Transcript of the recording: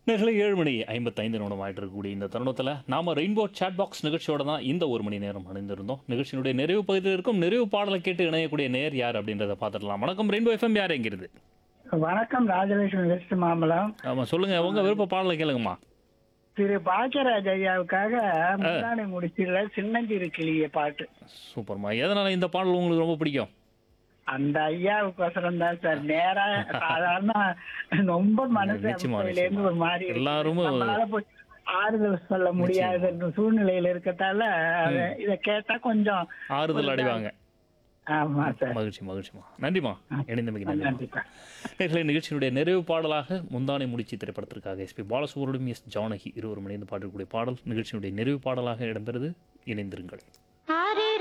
நேர்களை ஏழு மணி ஐம்பத்தைந்து நிமிடம் ஆயிட்டு இருக்கக்கூடிய இந்த தருணத்தில் நாம ரெயின்போ சாட் பாக்ஸ் நிகழ்ச்சியோட தான் இந்த ஒரு மணி நேரம் அணிந்திருந்தோம் நிகழ்ச்சியினுடைய நிறைவு பகுதியில் இருக்கும் நிறைவு பாடலை கேட்டு இணையக்கூடிய நேர் யார் அப்படின்றத பார்த்துடலாம் வணக்கம் ரெயின்போ எஃப்எம் யார் எங்கிறது வணக்கம் ராஜலட்சுமி வெஸ்ட் மாம்பலம் ஆமாம் சொல்லுங்க உங்க விருப்ப பாடலை கேளுங்கம்மா திரு பாக்கியராஜ் ஐயாவுக்காக முந்தானை முடிச்சிருந்த சின்னஞ்சிறு கிளிய பாட்டு சூப்பர்மா எதனால இந்த பாடல் உங்களுக்கு ரொம்ப பிடிக்கும் அந்த ஐயாவுக்கோசரம் தான் சார் நேரா சாதாரண ரொம்ப மனசு நிச்சயமா, அமைதியில இருந்து ஒரு மாதிரி இருக்கு. எல்லாருமே- நம்மளால போய் ஆறுதல் சொல்ல முடியாத சூழ்நிலையில இருக்கத்தால அத- இத கேட்டா கொஞ்சம் ஆறுதல் அடைவாங்க ஆமா சார் மகிழ்ச்சி மகிழ்ச்சிமா நன்றிமா இணைந்தமைக்கு நன்றி நன்றிப்பா நேர்களை நிகழ்ச்சியினுடைய நிறைவு பாடலாக முந்தானை முடிச்சு திரைப்படத்திற்காக எஸ்பி பாலசுப்ரமணியம் எஸ் ஜானகி இருவரும் இணைந்து பாடக்கூடிய பாடல் நிகழ்ச்சியினுடைய நிறைவு பாடலாக இடம்பெறுது இணைந்திருங்கள் ஆரே